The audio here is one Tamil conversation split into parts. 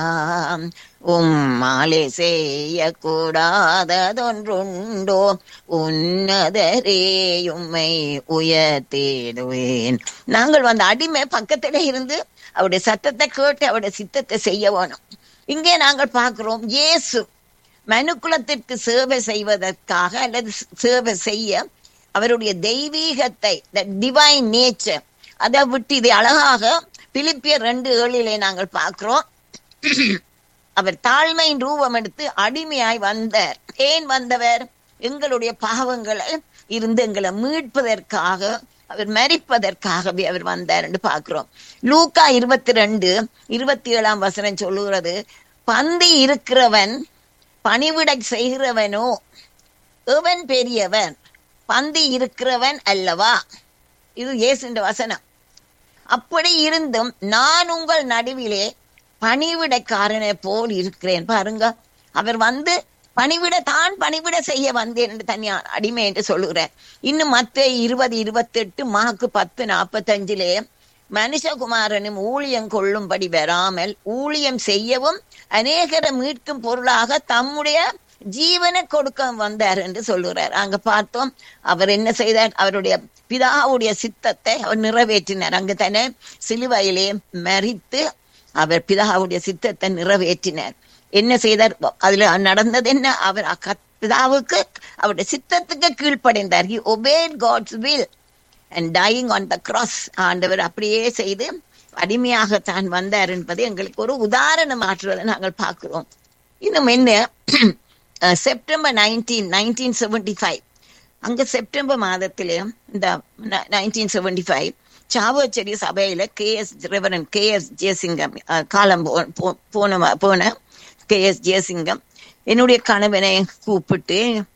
உம்மாலே செய்யக்கூடாததொன்றுண்டோ உன்னதரே உம்மை உயர்த்திடுவேன் நாங்கள் வந்து அடிமை பக்கத்துல இருந்து அவருடைய சத்தத்தை கேட்டு அவருடைய சித்தத்தை செய்ய வேணும் இங்கே நாங்கள் பார்க்கிறோம் இயேசு மனுக்குலத்திற்கு சேவை செய்வதற்காக அல்லது சேவை செய்ய அவருடைய தெய்வீகத்தை டிவைன் நேச்சர் அதை விட்டு இதை அழகாக பிலிப்பியர் ரெண்டு ஏழிலே நாங்கள் பார்க்கிறோம் அவர் தாழ்மையின் ரூபம் எடுத்து அடிமையாய் வந்தார் ஏன் வந்தவர் எங்களுடைய பாவங்களை இருந்து எங்களை மீட்பதற்காக அவர் மறிப்பதற்காகவே அவர் வந்தார் என்று பார்க்கிறோம் லூக்கா இருபத்தி ரெண்டு இருபத்தி ஏழாம் வசனம் சொல்லுகிறது பந்தி இருக்கிறவன் பணிவிடை செய்கிறவனோ எவன் பெரியவன் பந்தி இருக்கிறவன் அல்லவா இது இயேசுன்ற வசனம் அப்படி இருந்தும் நான் உங்கள் நடுவிலே பணிவிடைக்காரனை போல் இருக்கிறேன் பாருங்க அவர் வந்து பணிவிட தான் பணிவிட செய்ய வந்தேன் என்று தனியா அடிமை என்று சொல்லுகிறார் இன்னும் மத்த இருபது இருபத்தி எட்டு மாக்கு பத்து நாற்பத்தஞ்சிலே மனுஷகுமாரனும் ஊழியம் கொள்ளும்படி வராமல் ஊழியம் செய்யவும் அநேகரை மீட்கும் பொருளாக தம்முடைய ஜீவனை கொடுக்க வந்தார் என்று சொல்லுகிறார் அங்க பார்த்தோம் அவர் என்ன செய்தார் அவருடைய பிதாவுடைய சித்தத்தை அவர் நிறைவேற்றினார் அங்கு தானே சிலுவையிலே மறித்து அவர் பிதாவுடைய சித்தத்தை நிறைவேற்றினார் என்ன செய்தார் அதுல நடந்தது என்ன அவர் பிதாவுக்கு அவருடைய சித்தத்துக்கு கீழ்ப்படைந்தார் he obeyed God's will and dying on the cross ஆண்டவர் அப்படியே செய்து அடிமையாக தான் வந்தார் என்பதை எங்களுக்கு ஒரு உதாரணம் ஆற்றுவதை நாங்கள் பார்க்கிறோம் இன்னும் என்ன September nineteen nineteen seventy five அங்க செப்டம்பர் மாதத்திலே இந்த நைன்டீன் செவன்டி ஃபைவ் சாவச்சேரி சபையில K S reverend K S Jeyasingam காலம் போன போன கே எஸ் ஜெயசிங்கம் என்னுடைய கணவனை கூப்பிட்டு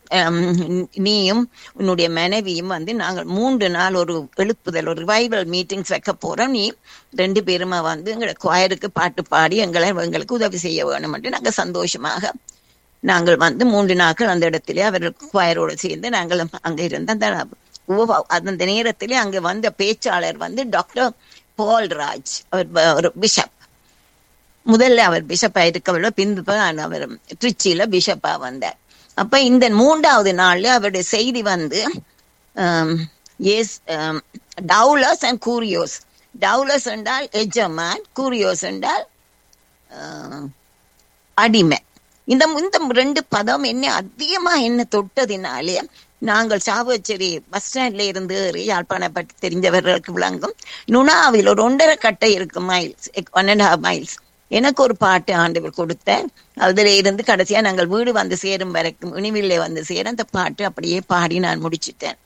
நீயும் உன்னுடைய மனைவியும் வந்து நாங்கள் மூன்று நாள் ஒரு எழுப்புதல் ஒரு ரிவைவல் மீட்டிங்ஸ் வைக்க போறோம் நீ ரெண்டு பேருமா வந்து எங்களை குவாயருக்கு பாட்டு பாடி எங்களை எங்களுக்கு உதவி செய்ய வேணும் என்று நாங்கள் சந்தோஷமாக நாங்கள் வந்து மூன்று நாட்கள் அந்த இடத்திலே அவர் குவாயரோடு சேர்ந்து நாங்கள் அங்க இருந்த அந்த அந்த நேரத்திலே அங்க வந்த பேச்சாளர் வந்து டாக்டர் பால்ராஜ் அவர் ஒரு பிஷப் முதல்ல அவர் பிஷப்பா இருக்கவில்லை பின்பு அவர் திருச்சியில பிஷப்பா வந்தார் அப்ப இந்த மூன்றாவது நாள்ல அவருடைய செய்தி வந்து எஸ் டவுலஸ் அண்ட் கூரியோஸ் டவுலஸ் என்றால் எஜமான் கூரியோஸ் என்றால் அடிமை இந்த இந்த ரெண்டு பதம் என்ன அதிகமா என்ன தொட்டதினாலே நாங்கள் சாவச்சேரி பஸ் ஸ்டாண்ட்ல இருந்து யாழ்ப்பாணம் பற்றி தெரிஞ்சவர்களுக்கு விளங்கும் நுணாவில் ஒரு ஒன்றரை கட்டை இருக்கு miles one and half miles எனக்கு ஒரு பாட்டு ஆண்டவர் கொடுத்தார் அதுல இருந்து கடைசியா நாங்கள் வீடு வந்து சேரும் வரைக்கும் உணிவில்லை வந்து சேர அந்த பாட்டு அப்படியே பாடி நான் முடிச்சிட்டேன்